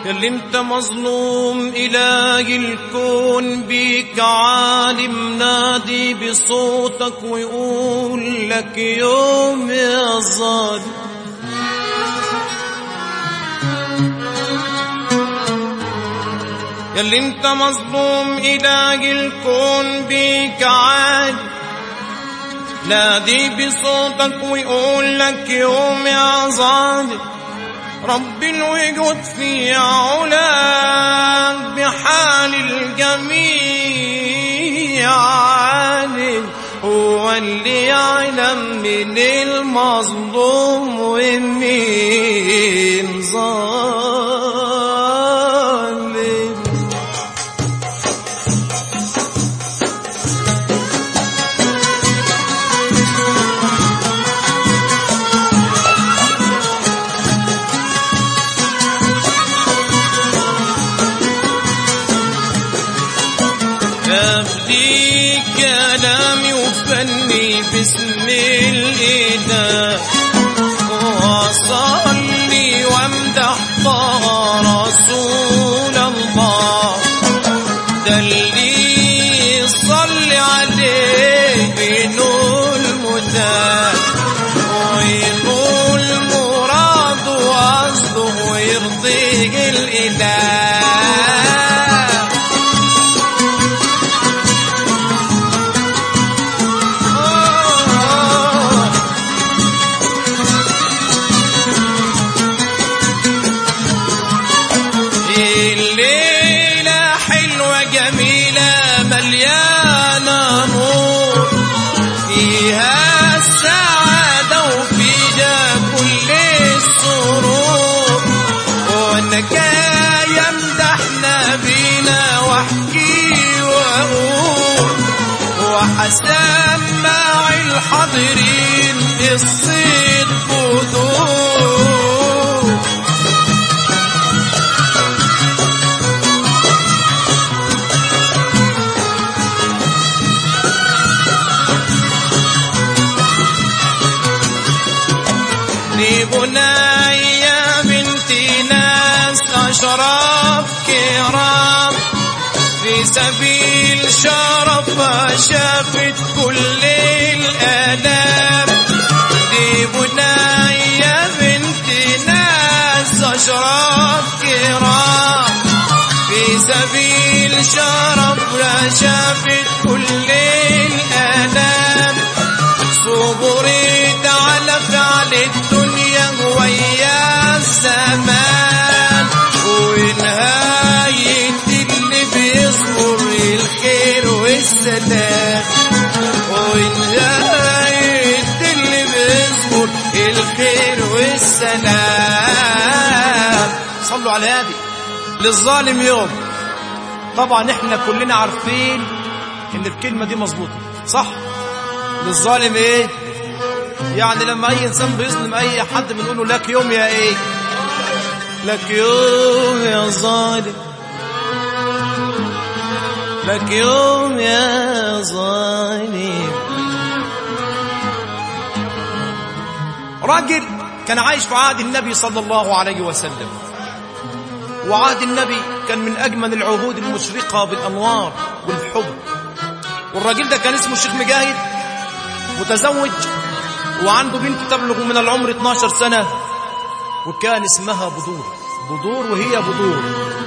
ياللي انت مظلوم إله الكون بيك عالم نادي بصوتك ويقول لك يوم يا ظالم ياللي انت مظلوم إله الكون بيك عالم نادي بصوتك ويقول لك يوم يا ظالم رب الوجود في علاك بحال الجميع عالم هو اللي يعلم من المظلوم ومين ظالم أبدي كلامي وفني باسم الإله وأصلي وامدح طه رسول الله ده اللي يصلي عليه بنول المدى ويقول مراده وقصده ويرضيه الإله الليلة حلوة جميلة مليانة نور فيها السعادة وفيها كل السرور وانا جاي امدح نبينا واحكي واقول وحسمع الحاضرين قصة بدور لي بنية بنت ناس أشراف كرام في سبيل شرفها شافت كل الآلام دي بنية بنت ناس أشراف كرام في سبيل شرفها شافت كل الآلام صبرت على فعل الدنيا ويا الزمان ونهاية اللي بيصبر الخير والسلام ونهاية اللي بيصبر الخير والسلام صلوا على هذه للظالم يوم طبعا احنا كلنا عارفين ان الكلمة دي مظبوطة صح للظالم ايه يعني لما اي انسان بيظلم اي حد بنقول له لك يوم يا ايه لك يوم يا ظالم لك يوم يا ظالم راجل كان عايش في عهد النبي صلى الله عليه وسلم وعهد النبي كان من أجمل العهود المشرقة بالأنوار والحب والراجل ده كان اسمه الشيخ مجاهد متزوج وعنده بنت تبلغ من العمر 12 سنة وكان اسمها بدور بدور وهي بدور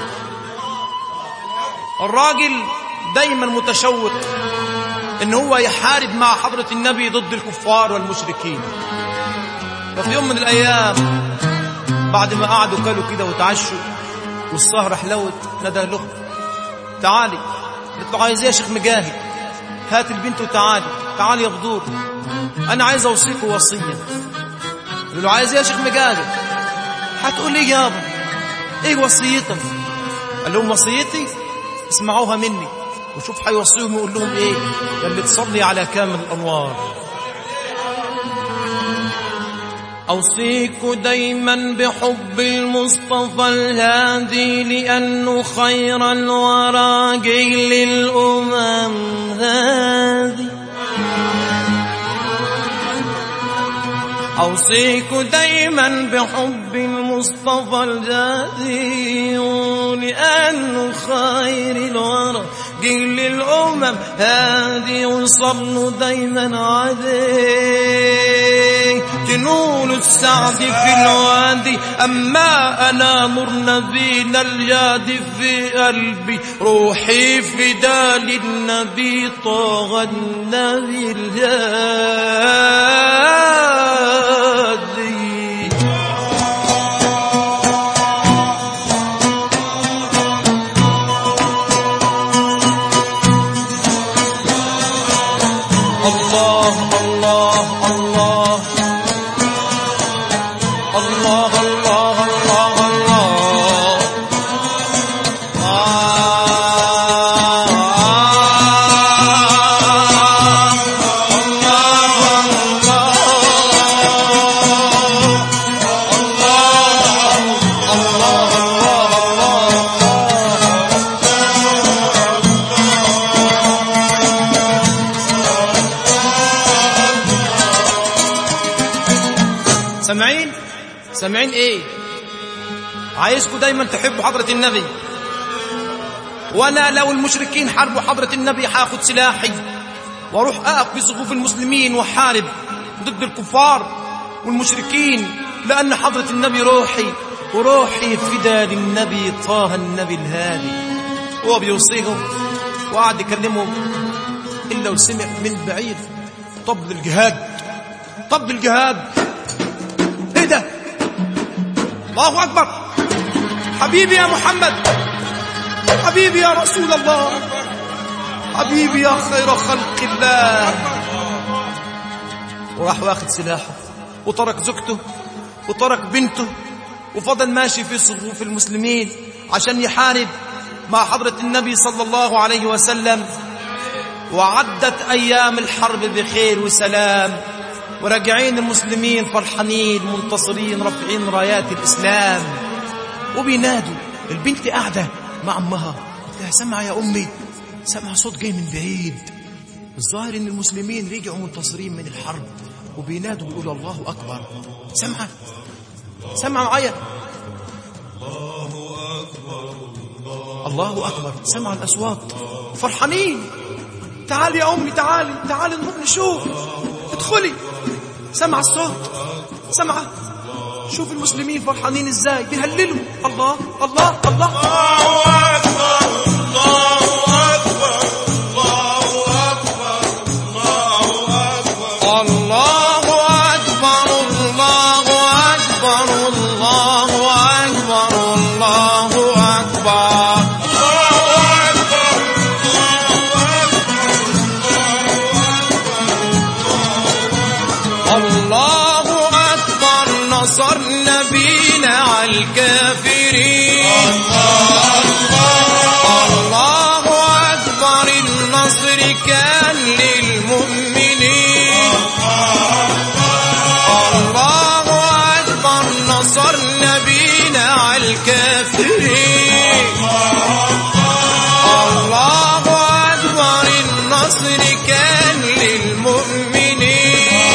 الراجل دايما متشوق ان هو يحارب مع حضرة النبي ضد الكفار والمشركين ففي يوم من الايام بعد ما قعدوا كلوا كده وتعشوا والسهرة حلوت ندى له تعالي قلت له عايز ايه يا شيخ مجاهد هات البنت وتعالي تعالي يا بدور انا عايز اوصيك وصيه قال له عايز ايه يا شيخ مجاهد هتقول لي يابا ايه وصيتك قال لهم وصيتي اسمعوها مني وشوف هيوصيهم يقول لهم ايه اللي تصلي على كامل الانوار أوصيك دايما بحب المصطفى الهادي لأنه خير الورى جيل للأمم هادي أوصيك دايما بحب المصطفى المصطفى الجدي لأنه خير الورى جيل الأمم هادي وصبنه دايما عادي جنون السعد في الوادي أما أنا نور نبينا الياد في قلبي روحي فدا للنبي طه النبي الهادي الله الله الله الله الله الله الله آه الله الله الله الله سامعين سامعين ايه عايزكم دايما تحبوا حضرة النبي وانا لو المشركين حاربوا حضرة النبي هاخد سلاحي واروح اقف في صفوف المسلمين واحارب ضد الكفار والمشركين لان حضرة النبي روحي وروحي فدا للنبي طه النبي الهادي هو بيوصيهم وقعد يكلمهم الا وسمع من بعيد طبل الجهاد طبل الجهاد ايه ده الله اكبر حبيبي يا محمد حبيبي يا رسول الله حبيبي يا خير خلق الله وراح واخد سلاحه وترك زوجته وترك بنته وفضل ماشي في صفوف المسلمين عشان يحارب مع حضرة النبي صلى الله عليه وسلم وعدت أيام الحرب بخير وسلام وراجعين المسلمين فرحانين منتصرين رافعين رايات الإسلام وبينادوا البنت قاعدة مع أمها قلت لها سمع يا أمي سمع صوت جاي من بعيد الظاهر إن المسلمين رجعوا منتصرين من الحرب وبينادوا بيقولوا الله أكبر سمع سمع معايا الله أكبر سمع الأصوات فرحانين تعالي يا أمي تعالي تعالي نروح نشوف ادخلي سمع الصوت سمع شوف المسلمين فرحانين ازاي بيهللوا الله الله الله الله أكبر الله أكبر الله أكبر الله أكبر الله أكبر نصر نبينا على الكافرين الله أكبر النصر كان للمؤمنين الله أكبر نصر نبينا على الكافرين الله أكبر النصر كان للمؤمنين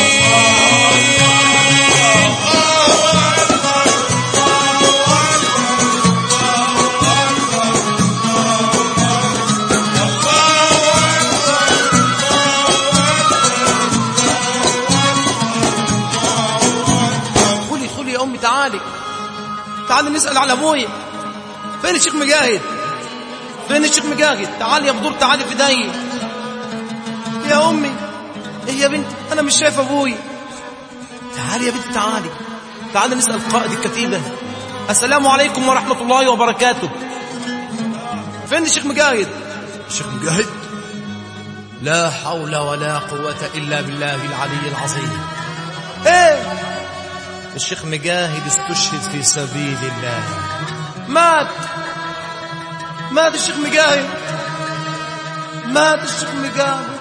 ادخلي ادخلي يا امي تعالي تعالي نسال على ابويا فين الشيخ مجاهد فين الشيخ مجاهد تعالي يا فضول تعالي في داي يا امي ايه يا بنت انا مش شايف ابويا تعالي يا بنت تعالي تعالي نسال قائد الكتيبه السلام عليكم ورحمه الله وبركاته فين الشيخ مجاهد الشيخ مجاهد لا حول ولا قوه الا بالله العلي العظيم ايه الشيخ مجاهد استشهد في سبيل الله مات مات الشيخ مجاهد مات الشيخ مجاهد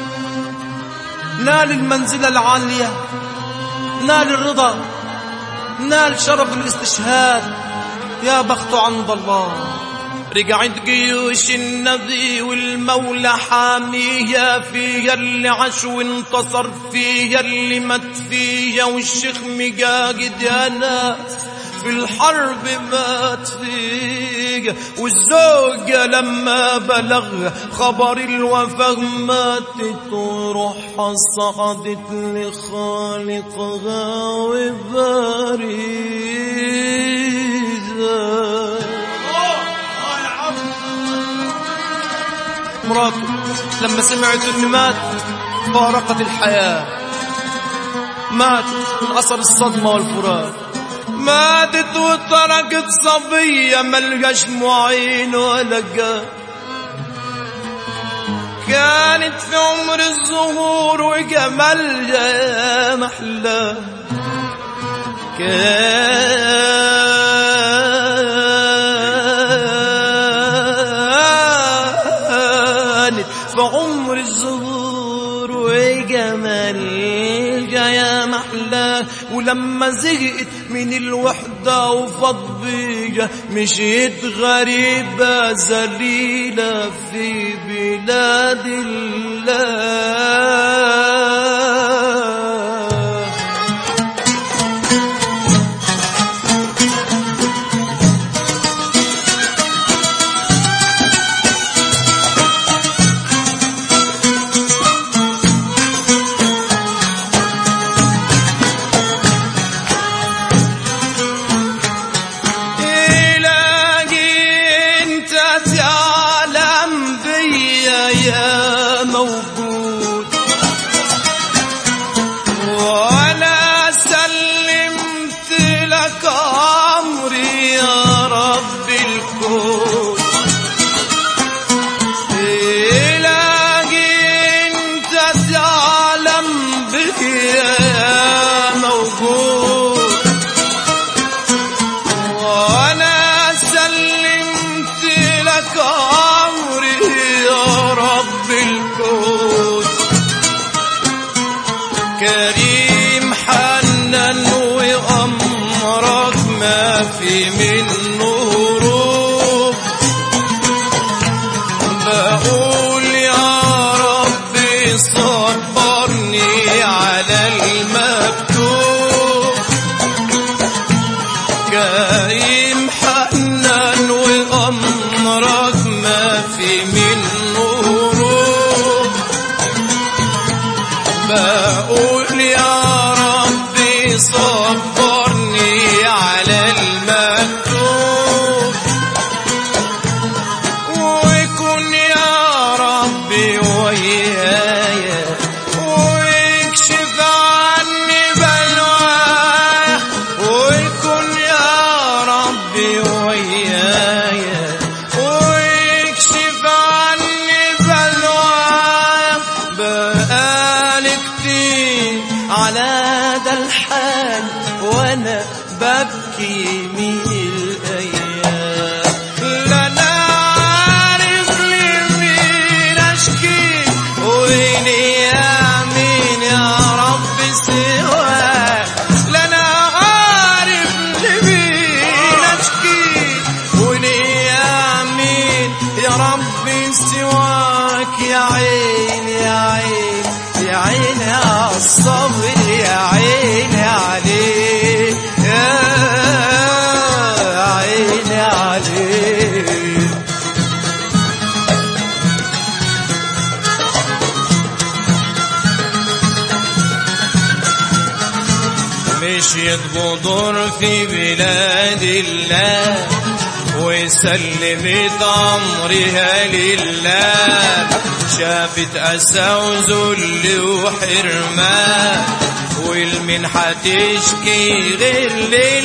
نال المنزلة العالية نال الرضا نال شرف الاستشهاد يا بخت عند الله رجعت جيوش النبي والمولى حاميها فيها اللي عاش وانتصر فيها اللي مات فيها والشيخ مجاهد يا ناس في الحرب مات فيها والزوجة لما بلغ خبر الوفاة ماتت وروحها صعدت لخالقها وبارزها مراته لما سمعت انه مات فارقت الحياة ماتت من أثر الصدمة والفراق ماتت وتركت صبية ملقاش معين ولا جاه كانت في عمر الزهور وجمالها يا محلاه كانت في عمر الزهور وجمالها يا محلاه ولما زهقت من الوحدة وفض بيها مشيت غريبة ذليلة في بلاد الله إلهي انت تعلم بيا يا موجود وانا سلمت لك امري يا رب الكون إلهي انت تعلم بيا يا موجود وانا سلمت لك امري يا رب الكون كريم حنان وامرك ما في منه هروب بقول يا ربي صبرني على المكتوب كريم حنان وأمرك ما في منه هروب بقول يا ربي صبرني على المكتوب ويكون يا ربي ويايا ويكشف عني بلوايا ويكون يا ربي ويايا ويكشف عني بلوايا بقالي كتير على ده الحال وانا ببكي من الايام لا انا عارف لمين اشكي ويلي يا مين يا رب سواك لا انا عارف لمين اشكي ويلي يا مين يا رب سواك يا عين يا عين يا عين يا الصبر يا عين عليك يا عين عليك مشيت بدور في بلاد الله وسلمت أمرها لله شافت أسى وذل وحرمان والمن حتشكي غير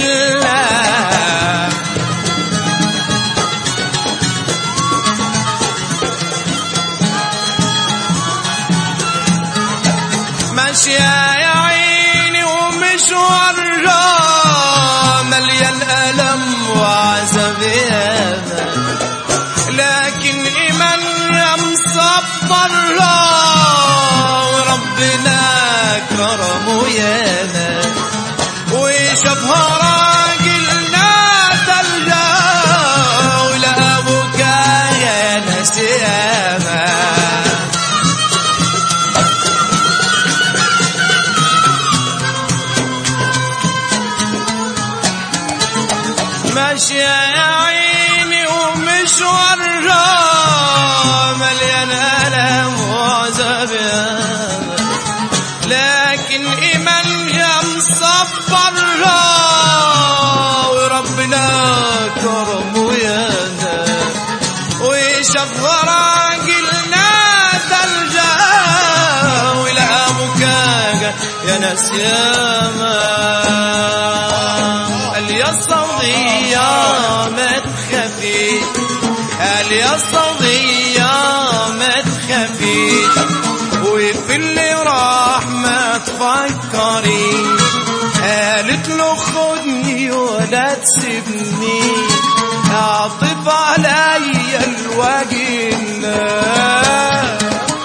لله ماشية يا عيني ومشوارها مليان ألم وعذاب ياما لكن إيمانها مصبرها وربنا كرمه ياما وشافها راجل نادى ماشية يا عيني ومشوارها مليان ألم وعذاب ياما لكن إيمانها مصبرها وربنا كرم ويانا وشاف راجلنا تلجا ولقى مكاجة يا ناس ياما قال يا صغية ما تخافي قال يا صغية ما تخافي وفي اللي راح ما تفكري قالت له خدني ولا تسيبني اعطف عليا الوجه الله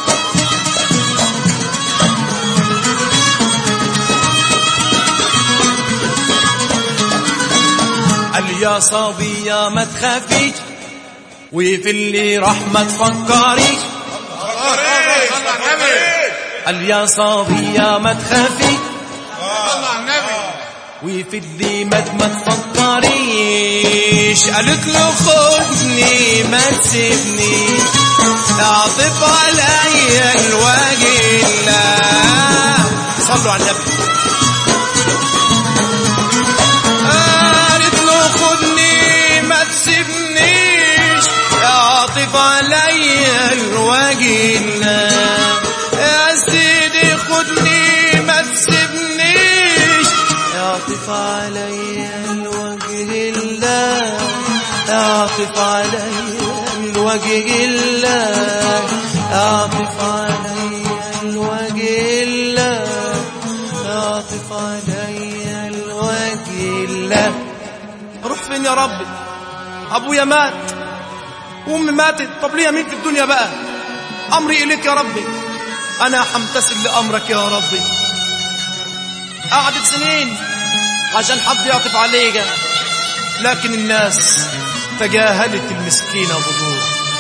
قال يا صبية ما تخافيش وفي اللي راح ما تفكريش قال يا صبية ما تخافي وفي اللي ما ما تفكريش قالت له خدني ما تسيبني اعطف عليا الوجه الله صلوا على النبي قالت له خدني ما تسيبنيش اعطف عليا الوجه الله يا سيدي خدني ما تسيبنيش اعطف عليا الوجه الله اعطف عليا الوجه الله اعطف عليا الوجه الله اعطف عليا الوجه الله اروح فين يا ربي ابويا مات وامي ماتت طب ليه مين في الدنيا بقى امري اليك يا ربي انا حمتثل لامرك يا ربي قعدت سنين عشان حد يعطف عليها لكن الناس تجاهلت المسكينة بذور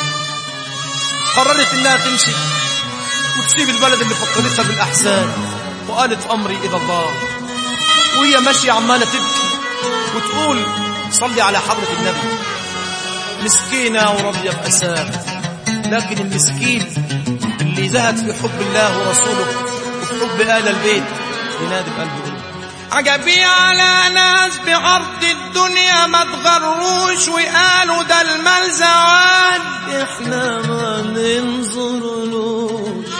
قررت انها تمشي وتسيب البلد اللي فكرتها بالاحزان وقالت امري الى الله وهي ماشيه عماله تبكي وتقول صلي على حضره النبي مسكينه وراضيه باساه لكن المسكين اللي زهد في حب الله ورسوله وفي حب آل البيت ينادي بقلبه عجبي على ناس بعرض الدنيا ما تغروش وقالوا ده المال زوال احنا ما ننظرلوش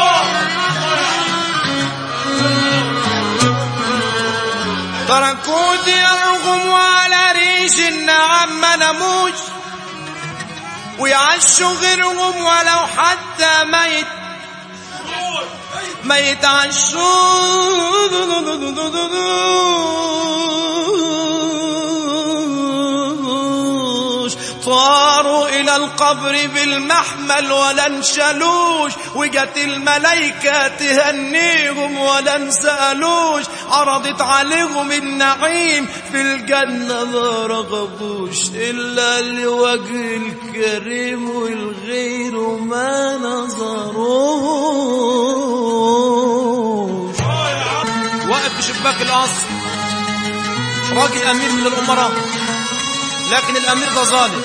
تركوت يرغم على ريش النعم ما نموش ويعشوا غيرهم ولو حتى ميت ما يتعشوش طاروا إلى القبر بالمحمل ولا انشلوش وجت الملايكة تهنيهم ولا انسألوش عرضت عليهم النعيم في الجنة ما رغبوش إلا لوجه الكريم والغير ما نظروش واقف في شباك القصر راجل أمير من الأمراء لكن الأمير ده ظالم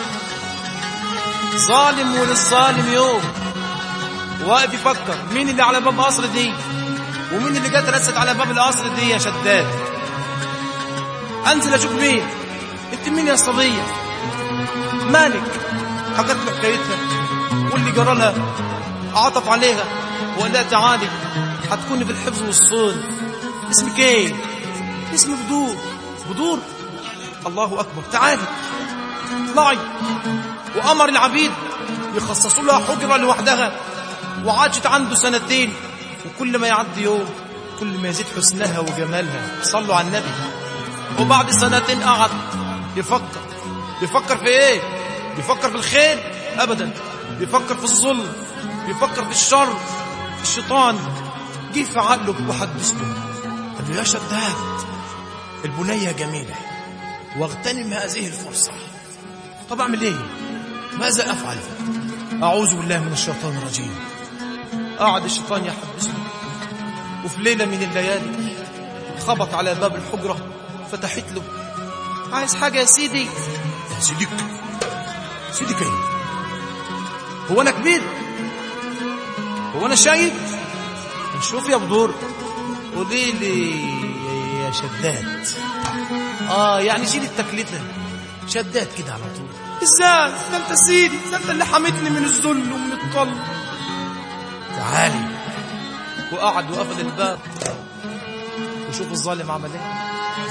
ظالم وللظالم يوم واقف يفكر مين اللي على باب قصر دي ومين اللي جت رست على باب القصر دي يا شداد انزل اشوف مين انت مين يا صبيه مالك حكت له حكايتها واللي جرى لها عطف عليها وقال لها تعالي هتكوني في الحفظ والصون اسمك ايه اسمي بدور بدور الله اكبر تعالي اطلعي وامر العبيد يخصصوا لها حجره لوحدها وعاشت عنده سنتين وكل ما يعدي يوم كل ما يزيد حسنها وجمالها صلوا على النبي وبعد سنتين قعد يفكر يفكر في ايه يفكر في الخير ابدا بيفكر في الظلم بيفكر في الشر في الشيطان جه في عقله وحدث له قال له يا شداد البنيه جميله واغتنم هذه الفرصه طب اعمل ايه ماذا افعل اعوذ بالله من الشيطان الرجيم قعد الشيطان يحدثه وفي ليله من الليالي خبط على باب الحجره فتحت له عايز حاجة يا سيدي سيدك سيدك ايه هو أنا كبير هو أنا شايف شوف يا بدور قولي لي يا شداد اه يعني شيل التكلفة شداد كده على طول ازاي ده انت سيدي ده انت اللي حمتني من الذل ومن الطل تعالي وقعد وقفل الباب وشوف الظالم عمل ايه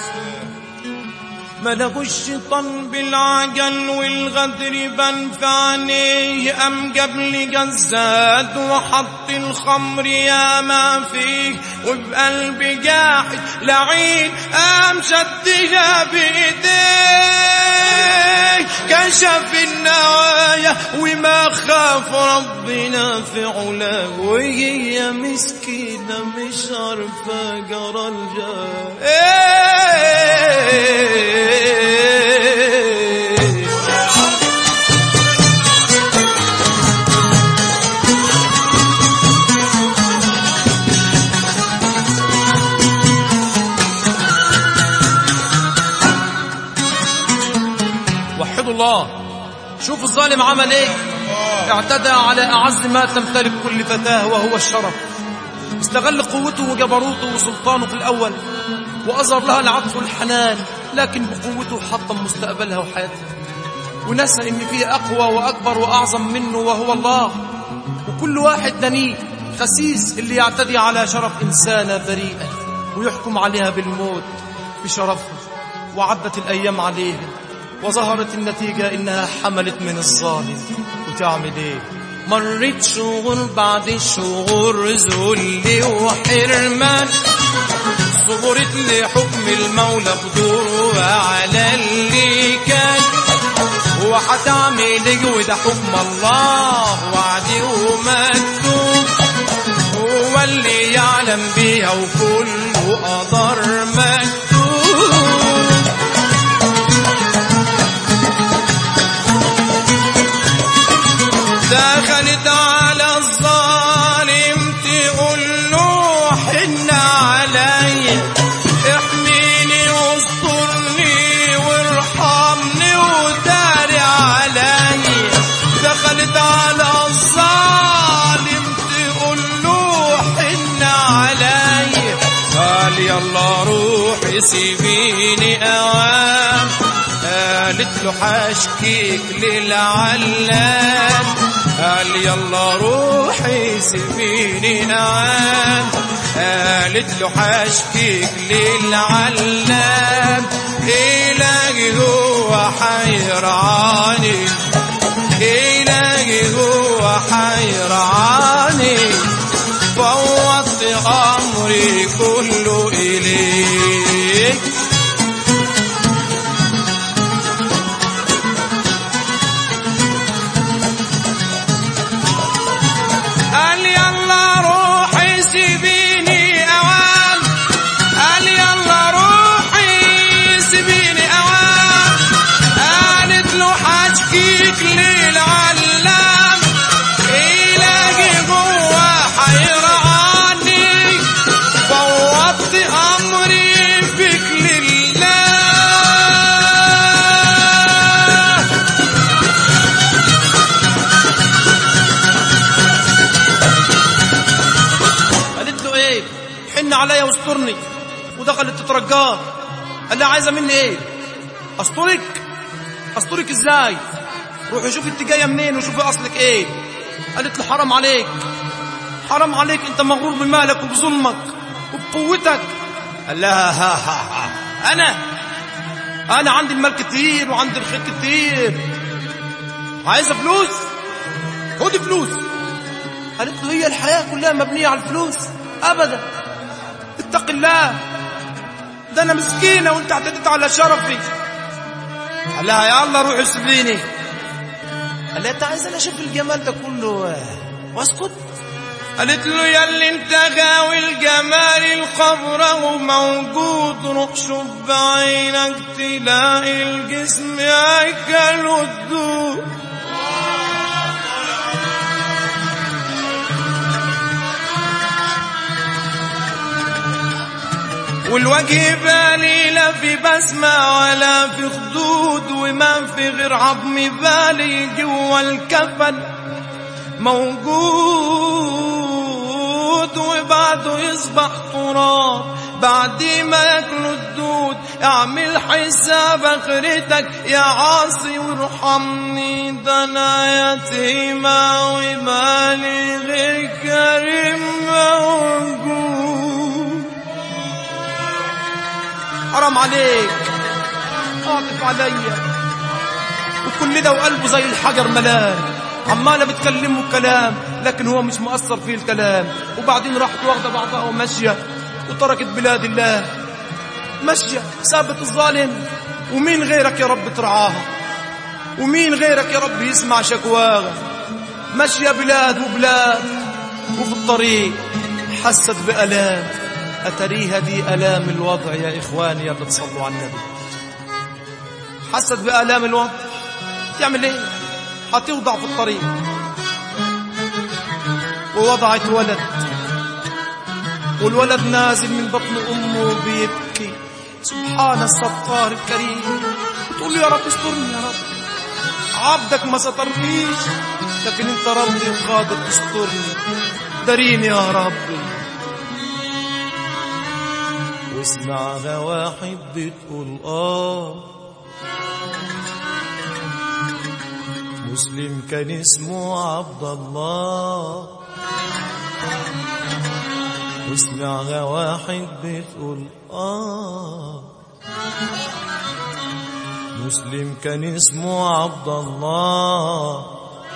ملك الشيطان بالعجل والغدر بان في عينيه قام جاب لي جزاد وحط الخمر يا ما فيه وبقلبي جاحد لعين قام شدها بايديه كشف النوايا وما خاف ربنا في علاه وهي مسكينة مش عارفة جرى الجاه وحدوا الله شوف الظالم عمل ايه اعتدى على اعز ما تمتلك كل فتاه وهو الشرف استغل قوته وجبروته وسلطانه في الاول واظهر لها العطف والحنان لكن بقوته حطم مستقبلها وحياتها ونسى ان فيه اقوى واكبر واعظم منه وهو الله وكل واحد دنيء خسيس اللي يعتدي على شرف انسانه بريئه ويحكم عليها بالموت بشرفها وعدت الايام عليها وظهرت النتيجة إنها حملت من الظالم وتعمل إيه مرت شهور بعد شهور ذل وحرمان صبرت لحكم المولى بدوره على اللي كان وهتعمل ايه وده حكم الله وعد ومكتوب هو اللي يعلم بيها وكله قدر مكتوب دخلت على الظالم تقول له حن علي احميني واسترني وارحمني وداري علي دخلت على الظالم تقول له حن علي قال يلا روحي سيبيني اوام قالت له حاشكيك للعلام قال يلا روحي سيبيني نعم قالت له حاشكيك للعلام إلهي هو حيراني إلهي هو حيراني فوضت أمري كله إليك قال يلا روحي سيبيني اوام قال يلا روحي سيبيني اوام قالت له حاشكيك للعلام إلهي جوا حيراني فوضت أمري بك لله قالت له ايه حن عليا واسترني ودخلت تترجاه قال لها عايزه مني ايه استرك استرك ازاي روحي شوفي انت جايه منين وشوفي اصلك ايه قالت له حرام عليك حرام عليك انت مغرور بمالك وبظلمك وبقوتك قال لها ها ها ها انا انا عندي المال كتير وعندي الخير كتير عايزه فلوس خدي فلوس قالت له هي الحياة كلها مبنية على الفلوس أبدا اتق الله ده أنا مسكينة وأنت اعتديت على شرفي قال لها يا الله روحي سيبيني قال لها أنت عايز أنا أشوف الجمال ده كله واسكت قالت له يا اللي انت غاوي الجمال القبر وموجود روح شوف بعينك تلاقي الجسم هيكل والدور والوجه بالي لا في بسمة ولا في خدود وما في غير عظم بالي جوا الكفن موجود وبعده يصبح تراب بعد ما ياكلوا الدود اعمل حساب اخرتك يا عاصي وارحمني ده انا يتيمة ومالي غير كريم موجود حرام عليك اعطف عليا وكل ده وقلبه زي الحجر ملان عمالة بتكلمه كلام لكن هو مش مؤثر فيه الكلام وبعدين راحت واخدة بعضها وماشية وتركت بلاد الله ماشية سابت الظالم ومين غيرك يا رب ترعاها ومين غيرك يا رب يسمع شكواها ماشية بلاد وبلاد وفي الطريق حست بألام أتريها دي ألام الوضع يا إخواني اللي تصلوا على النبي حست بآلام الوضع تعمل ايه هتوضع في الطريق ووضعت ولد والولد نازل من بطن امه بيبكي سبحان الستار الكريم تقول له يا رب استرني يا رب عبدك ما سترنيش لكن انت ربي وقادر تسترني داريني يا ربي واسمع واحد بتقول اه مسلم كان اسمه عبد الله واسمع واحد بتقول آه مسلم كان اسمه عبد الله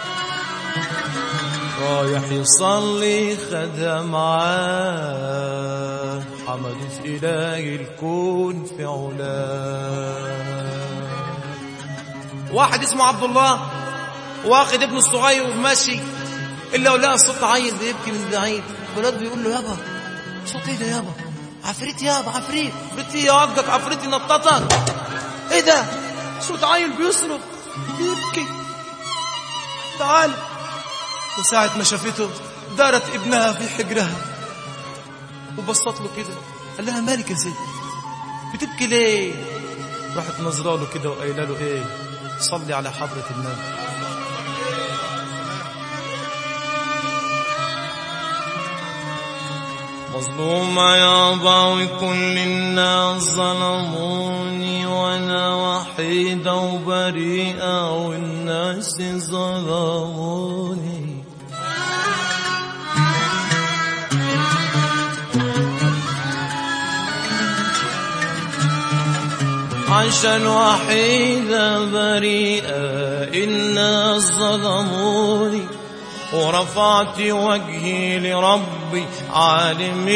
رايح يصلي خدها معاه حمدت إله الكون في علاه واحد اسمه عبد الله واخد ابنه الصغير وماشي الا ولقى صوت عيل بيبكي من بعيد الولاد بيقول له يابا صوت ايه ده يابا عفريت يابا عفريت عفريت ايه يا قصدك عفريت ينططك ايه ده صوت عيل بيصرخ بيبكي تعال وساعة ما شافته دارت ابنها في حجرها وبصت له كده قال لها مالك يا ست بتبكي ليه راحت نظره له كده وقايله له ايه صلي على حضرة النبي مظلومة يابا وكل الناس ظلموني وانا وحيدة وبريئة والناس ظلموني عشان وحيدة بريئة الناس ظلموني ورفعت وجهي لربي عالم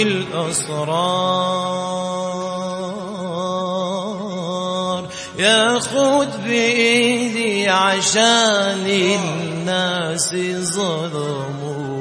الأسرار ياخد بإيدي عشان الناس ظلموني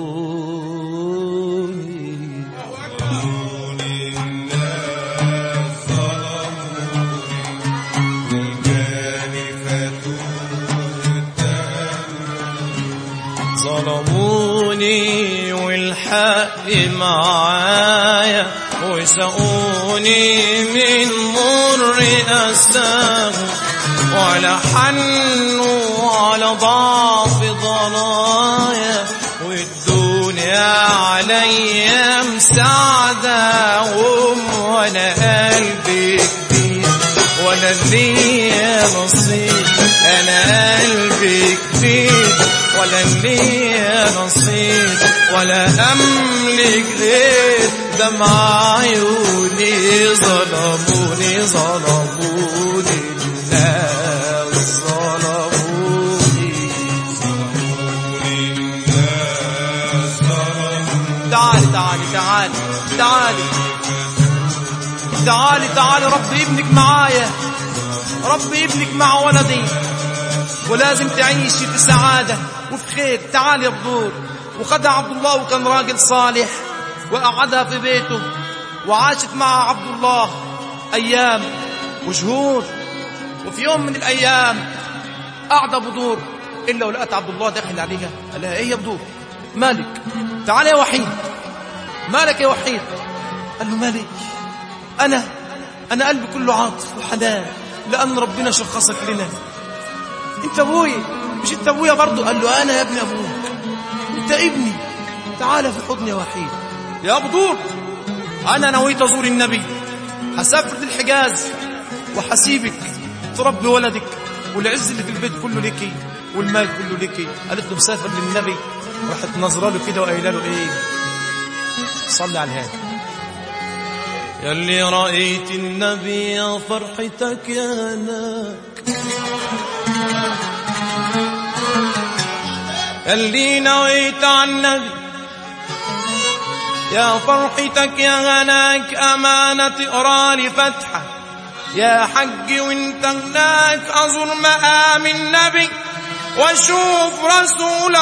ظلموني والحق معايا وسقوني من مر أساه ولا حنوا على ضعف ضنايا والدنيا عليا مساعدة وانا قلبي كبير ولا ليا نصيب انا قلبي كبير ولا ليا نصيب ولا املك غير دمع عيوني ظلموني ظلموني الناس ظلموني تعالي تعالي تعالي تعالي تعالي تعالي ربي ابنك معايا ربي ابنك مع ولدي ولازم تعيشي في سعادة وفي خير تعالي الدور وخدها عبد الله وكان راجل صالح وقعدها في بيته وعاشت مع عبد الله أيام وشهور وفي يوم من الأيام قاعدة بدور إلا ولقت عبد الله داخل عليها قال لها إيه يا بدور مالك تعال يا وحيد مالك يا وحيد قال له مالك أنا أنا قلبي كله عاطف وحنان لأن ربنا شخصك لنا أنت أبويا مش أنت أبويا برضه قال له أنا يا ابن أبوك أنت ابني تعال في حضني يا وحيد يا بدور أنا نويت أزور النبي هسافر للحجاز وحسيبك تربي ولدك والعز اللي في البيت كله ليكي والمال كله ليكي قالت له مسافر للنبي راحت نظره له كده وقايله له ايه صلي على الهادي يلي رأيت النبي يا فرحتك يا هناك يلي نويت عن النبي يا فرحتك يا هناك أمانة تقرا لي فتحة يا حج وانت هناك أزور مقام النبي واشوف رسول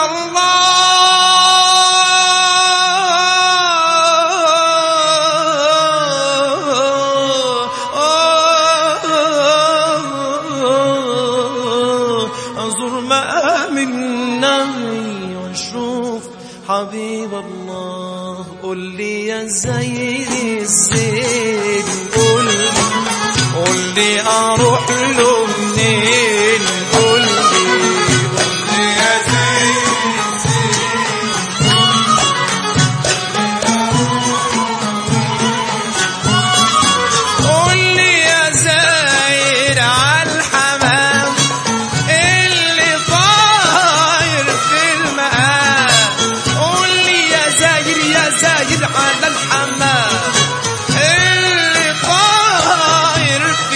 الله أزور مقام النبي واشوف حبيب الله قل لي يا زي الزين قل لي قل لي اروح له منين قل لي قل لي يا زين قل لي يا زاير على الحمام اللي طاير في المقام قول لي يا زاير يا زاير على الحمام اللي طاير في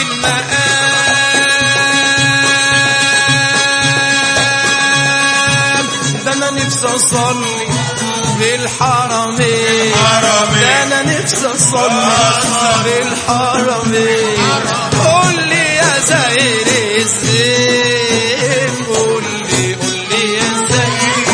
المقام ده انا نفسي اصلي في الحرمين حرمين. ده انا نفسي اصلي في الحرمين قول لي يا زاير الزين قول لي قول لي يا زاير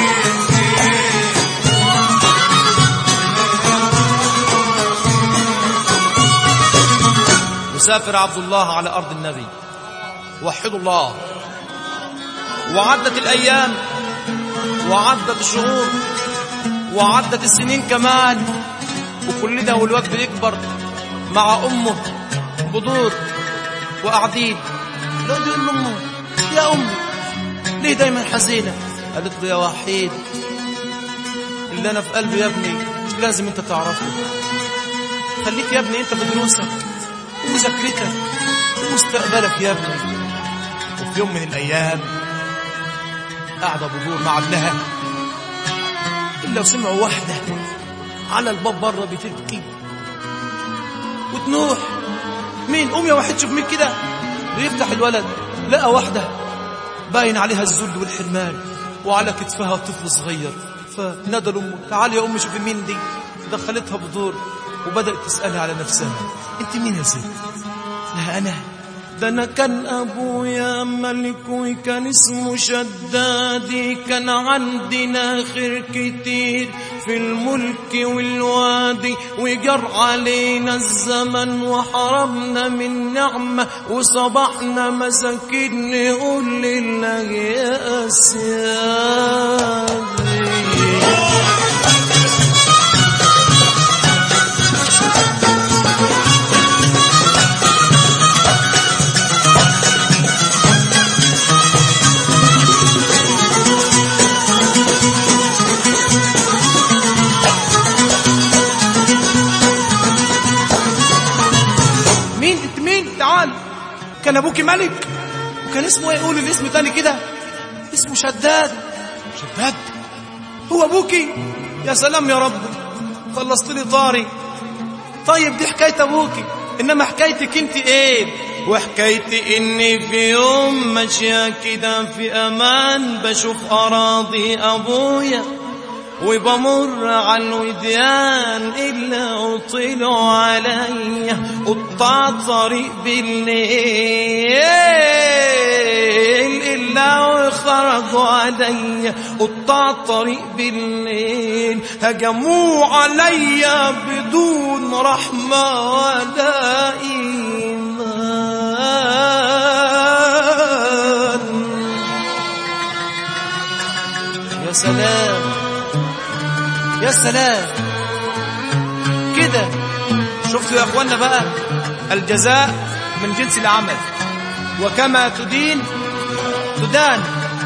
مسافر عبد الله على أرض النبي وحدوا الله وعدت الأيام وعدت الشهور وعدت السنين كمان وكل ده والوقت يكبر مع أمه بدور وقاعدين لا دي يقول لأمه يا أمي ليه دايما حزينة قالت له يا وحيد اللي أنا في قلبي يا ابني لازم أنت تعرفه خليك يا ابني أنت في دروسك ومذاكرتك ومستقبلك يا ابني وفي يوم من الأيام قاعدة بدور مع ابنها إلا وسمعوا واحدة على الباب بره بتبكي وتنوح مين قوم يا واحد شوف مين كده بيفتح الولد لقى واحدة باين عليها الذل والحرمان وعلى كتفها طفل صغير فنادى لأمه تعالي يا أمي شوفي مين دي دخلتها بدور وبدأت تسألها على نفسها انت مين يا ست لا أنا ده أنا كان أبويا ملك وكان اسمه شدادي كان عندنا خير كتير في الملك والوادي وجر علينا الزمن وحرمنا من نعمة وصبحنا مساكين نقول لله يا سيادي مين انت مين تعال كان ابوكي ملك وكان اسمه ايه قول الاسم تاني كده اسمه شداد شداد هو ابوكي يا سلام يا رب خلصت لي طاري طيب دي حكايه ابوكي انما حكايتك انت ايه وحكايتي اني في يوم ماشيه كده في امان بشوف اراضي ابويا وبمر على الوديان إلا وطلعوا عليا قطاع طريق بالليل إلا وخرجوا عليا قطاع طريق بالليل هجموا عليا بدون رحمة ولا إيمان يا سلام يا سلام كده شفت شفتوا يا اخوانا بقى الجزاء من جنس العمل وكما تدين تدان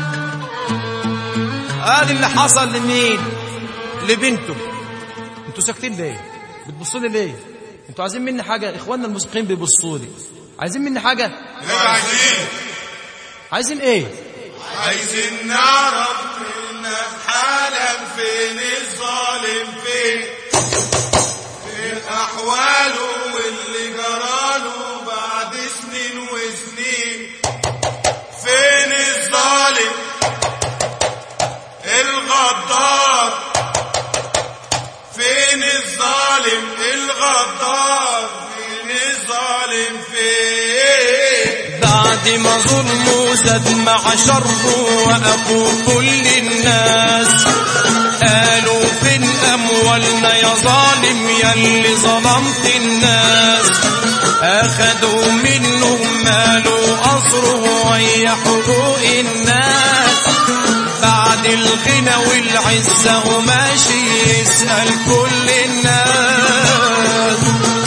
هذا اللي حصل لمين لبنته انتوا ساكتين ليه بتبصوا لي ليه انتوا عايزين مني حاجه اخواننا الموسيقيين بيبصوا لي عايزين مني حاجه ايه عايزين عايزين ايه عايزين نعرف منا حالا فين الظالم فين فين احواله واللي جراله بعد سنين وسنين فين الظالم الغدار فين الظالم الغدار فين الظالم فين بعد ما ظلمه زاد مع شره وأخو كل الناس قالوا فين أموالنا يا ظالم يا اللي ظلمت الناس أخدوا منه ماله قصره ويا حقوق الناس بعد الغنى والعزة وماشي يسأل كل الناس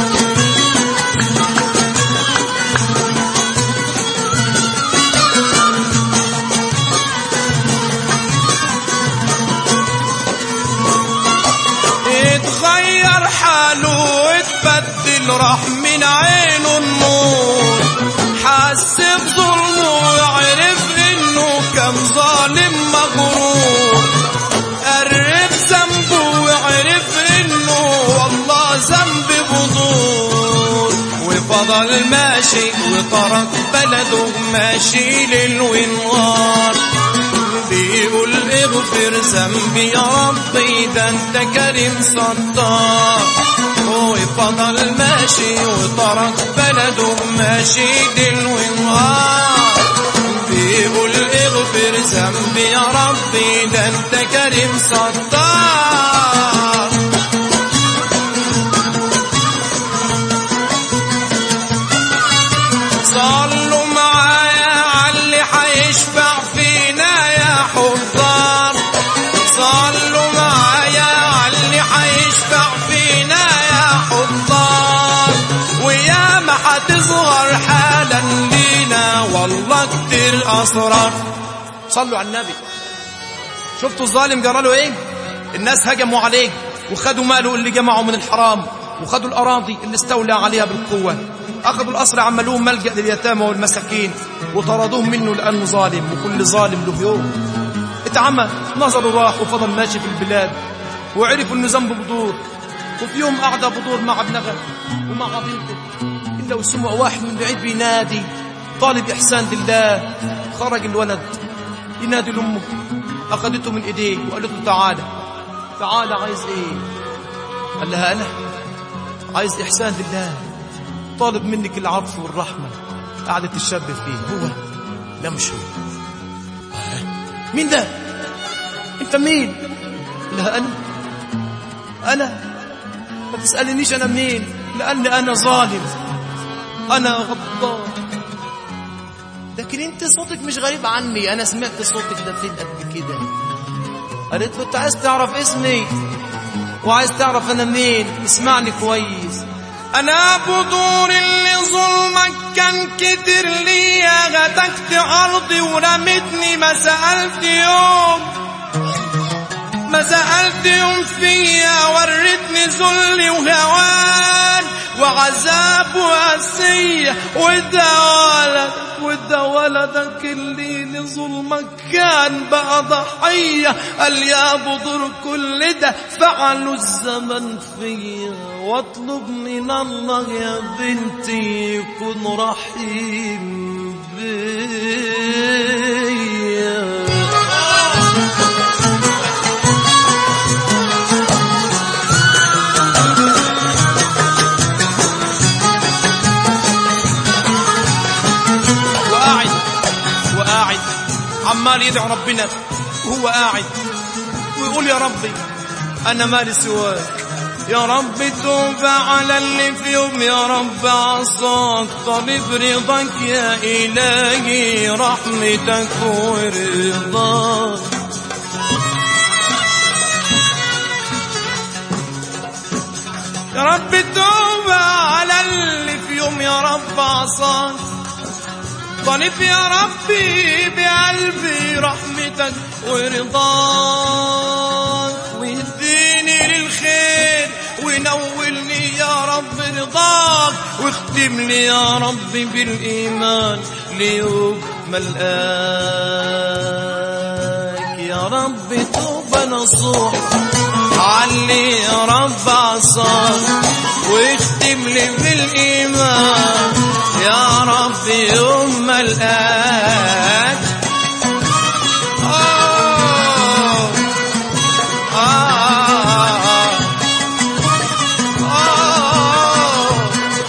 اتغير حاله واتبدل راح من عينه النور حس بظلمه وعرف انه كان ظالم مغرور قرب ذنبه وعرف انه والله ذنب بطول وفضل ماشي وترك بلده ماشي ليل ونهار بيقول اغفر ذنبي يا ربي ده انت كريم ستار وفضل ماشي وترك بلده ماشي ليل ونهار بيقول اغفر ذنبي يا ربي ده انت كريم ستار صلوا معايا عاللي حيشفع فينا يا حضار صلوا معايا عاللي حيشفع فينا يا حضار ويا ما حتظهر حالا لينا والله كتير اسرار صلوا على النبي شفتوا الظالم جرى له ايه الناس هجموا عليه وخدوا ماله اللي جمعوا من الحرام وخدوا الأراضي اللي استولى عليها بالقوة أخذوا الأسرى عملوهم ملجأ لليتامى والمساكين وطردوهم منه لأنه ظالم وكل ظالم له يوم اتعمى نظره راح وفضل ماشي في البلاد وعرفوا انه ذنبه بدور وفي يوم قعد بدور مع ابنها ومع بنته إلا وسمع واحد من بعيد بينادي طالب إحسان لله خرج الولد ينادي لأمه أخذته من إيديه وقالت له تعالى تعالى عايز إيه قال لها أنا عايز إحسان لله طالب منك العفو والرحمة قعدت الشاب فيه هو لا مش هو آه، مين ده انت مين لها أنا أنا ما تسألنيش أنا منين لأني أنا ظالم أنا غدار لكن انت صوتك مش غريب عني انا سمعت صوتك ده فين قد كده قالت له انت عايز تعرف اسمي وعايز تعرف انا منين اسمعني كويس انا بدور اللي ظلمك كان كتير ليا غتكت ارضي ورمتني ما سالت يوم ما سألت يوم فيا ورتني ذلي وهوان وعذاب وأسية وده ولد وده ولدك اللي لظلمك كان بقى ضحية قال يا بضر كل ده فعلوا الزمن فيا واطلب من الله يا بنتي يكون رحيم بيا وقاعد وقاعد عمال يدعو ربنا وهو قاعد ويقول يا ربي انا مالي سواك يا رب توب على اللي في يوم يا رب عصاك طالب رضاك يا إلهي رحمتك ورضاك يا رب توب يوم يا رب عصاك طالب يا ربي بقلبي رحمتك ورضاك واهديني للخير ونولني يا رب رضاك واختم لي يا رب بالإيمان ليوم ملقاك يا رب توبة نصوح علي يا رب عصاك واختم لي بالإيمان يا رب يوم ملقاك آه آه آه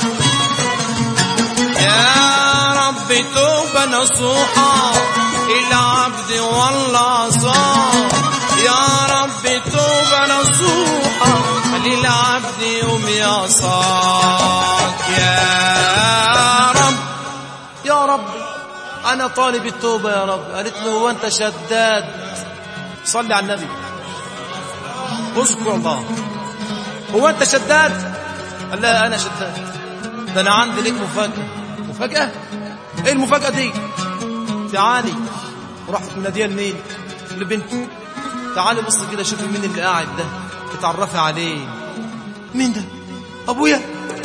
يا رب توبة نصوحة العبد والله صار يا رب توبة نصوحة للعبد يوم يصاك يا رب يا رب أنا طالب التوبة يا رب قالت له هو أنت شداد صلي على النبي اذكر الله هو أنت شداد قال لها أنا شداد ده أنا عندي ليك مفاجأة مفاجأة إيه المفاجأة دي تعالي وراحت مناديه لمين لبنته تعالي بص كده شوفي مين اللي قاعد ده اتعرفي عليه مين ده ابويا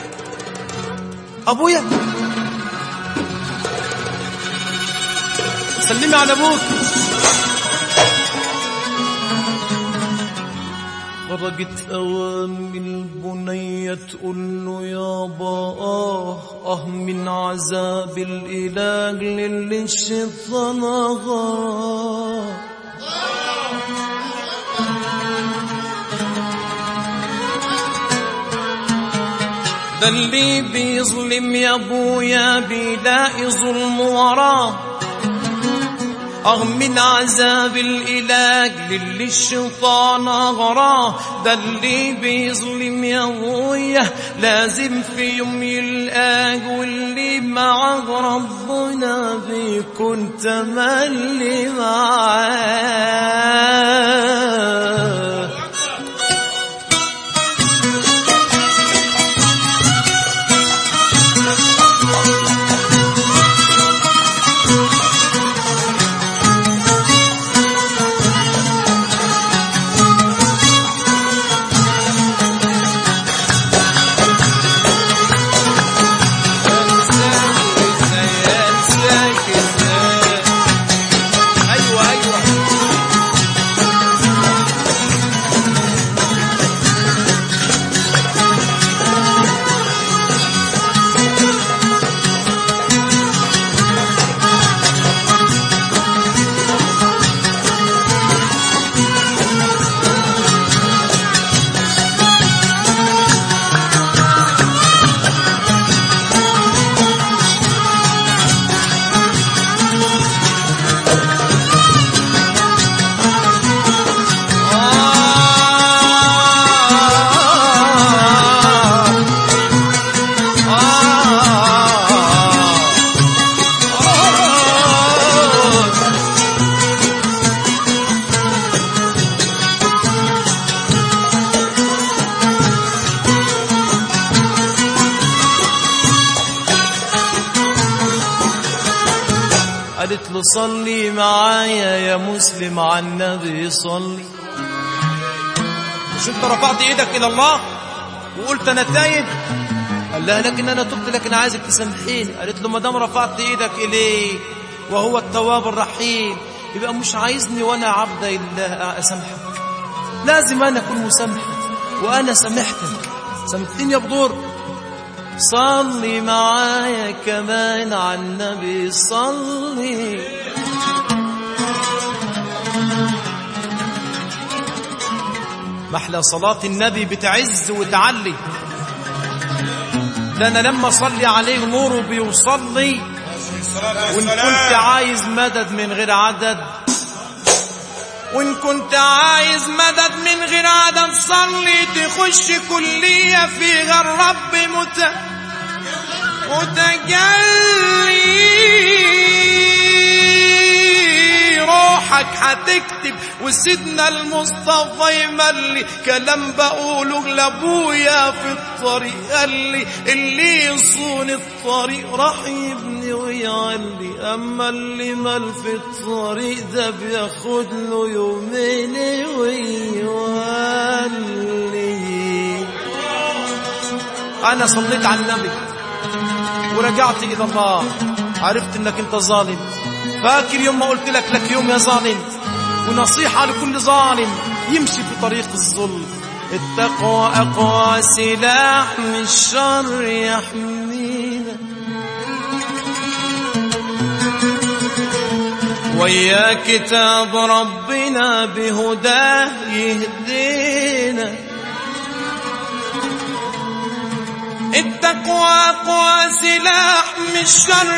ابويا سلمي على ابوك خرجت أوام البنية تقول له يابا آه آه من عذاب الإله للي الشيطان غار ده اللي بيظلم يا ابويا بيلاقي ظلم وراه أغ من عذاب الإله للي الشيطان غراه ده اللي بيظلم يا ابويا لازم في يوم يلقاك واللي معاه ربنا بيكون تملي معاه ايوه ايوه قالت له صلي معايا يا مسلم على النبي صلي مش انت رفعت ايدك الى الله وقلت انا تايب قال لها لكن انا تبت لكن عايزك تسامحيني قالت له ما دام رفعت ايدك اليه وهو التواب الرحيم يبقى مش عايزني وانا عبد الله اسامحك لازم انا اكون مسامحك وانا سامحتك سامحتني يا بدور صلي معايا كمان على النبي صلي محلى صلاة النبي بتعز وتعلي ده انا لما اصلي عليه نوره بيوصلي وان كنت عايز مدد من غير عدد وان كنت عايز مدد من غير عدد صلي تخش كلية فيها الرب مت متجلي روح روحك هتكتب وسيدنا المصطفى يملي كلام بقوله لابويا في الطريق قال لي اللي يصون الطريق راح يبني ويعلي اما اللي مال في الطريق ده بياخد له يومين ويولي انا صليت على النبي ورجعت الى الله عرفت انك انت ظالم فاكر يوم ما قلت لك لك يوم يا ظالم ونصيحة لكل ظالم يمشي في طريق الظلم التقوى أقوى سلاح من الشر يحمينا ويا كتاب ربنا بهداه يهدينا التقوى أقوى سلاح من الشر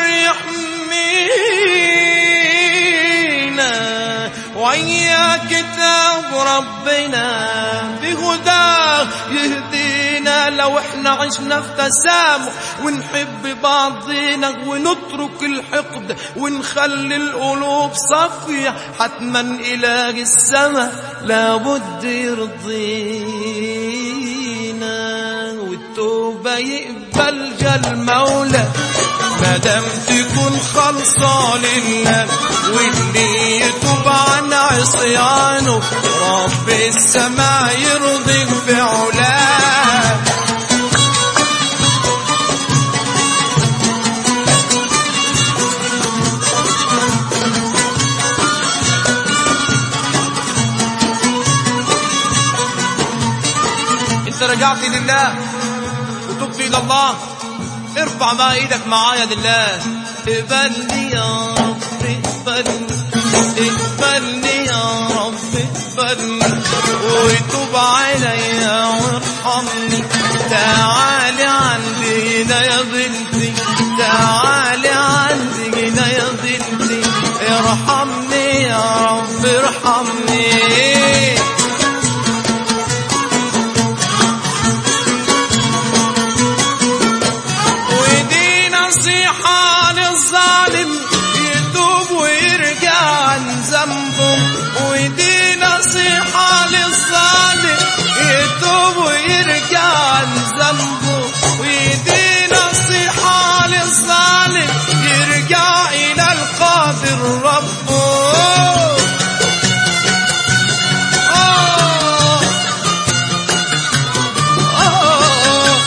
يحمينا ويا كتاب ربنا بهداه يهدينا لو احنا عشنا في تسامح ونحب بعضينا ونترك الحقد ونخلي القلوب صافية حتما إله السماء لابد يرضينا والتوبة يقبل جل المولى مادام تكون خالصة لله واللي يتوب عن عصيانه رب السماء يرضي بعلاه انت رجعت لله وتبت الى الله ارفع بقى ايدك معايا لله اقبلني يا رب اقبلني اقبلني يا رب اقبلني وتوب عليا وارحمني تعالي عندي هنا يا بنتي تعالي عندي هنا يا بنتي ارحمني يا رب ارحمني ودي نصيحة للظالم يتوب ويرجع عن ذنبه ودي نصيحة للظالم يتوب ويرجع عن ذنبه ودي نصيحة للظالم يرجع إلى القادر ربه آه آه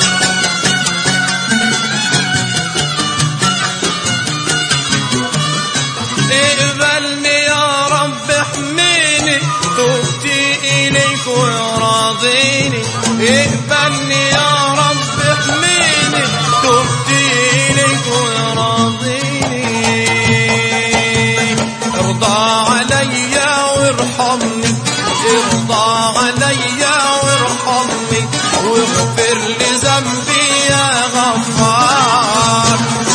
اقبلني يا رب احميني تبت إليك وراضيني اقبلني يا رب احميني تبت إليك وراضيني ارضى عليا وارحمني ارضى عليا وارحمني واغفر لي ذنبي يا غفار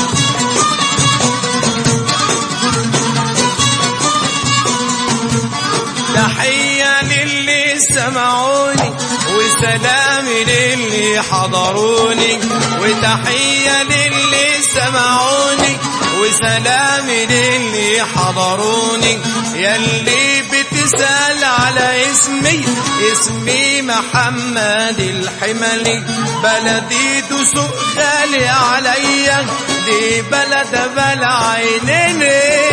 تحية للي سمعوني وسلام للي حضروني وتحية للي سمعوني وسلام للي حضروني يلي بتسأل على اسمي اسمي محمد الحملي بلدي تسوق غالي عليا دي بلد بلا عينيني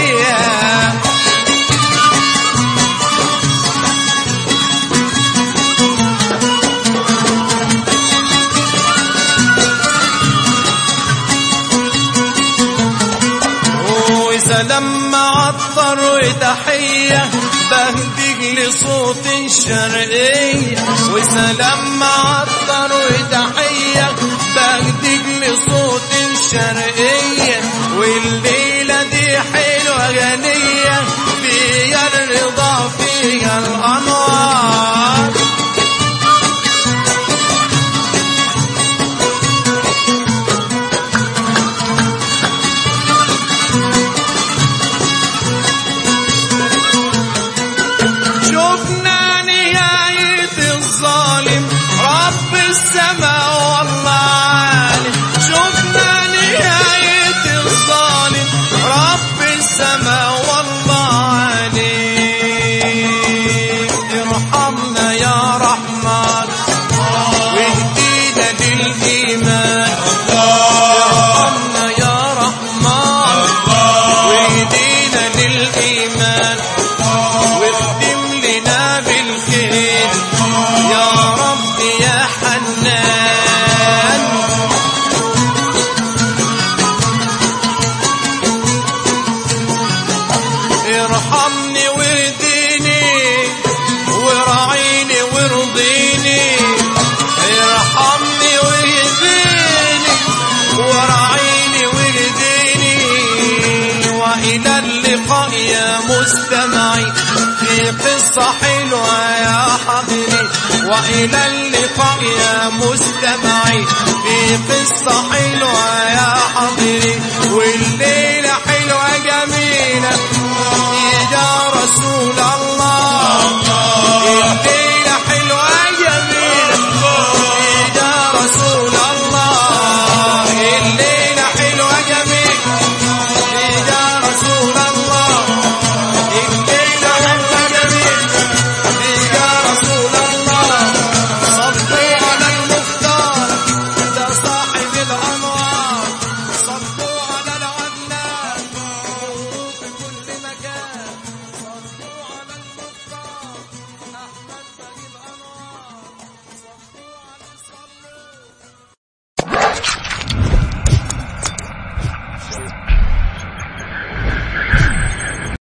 وسلام معطر وتحية بهدج لصوت الشرقية وسلام معطر وتحية بهدج لصوت الشرقية والليلة دي حلوة غنية فيها الرضا فيها الأنوار شفنا نهاية الظالم رب السماء والله عالم شفنا نهاية الظالم رب السماء والله عالم الإيمان واختم لنا بالخير يا رب يا حنان ارحمني واهديني وراعيني وارضيني ارحمني واهديني وراعيني واهديني والى اللقاء يا مستمعي في قصة حلوة يا حاضري والى اللقاء يا مستمعي في قصة حلوة يا حاضري والليل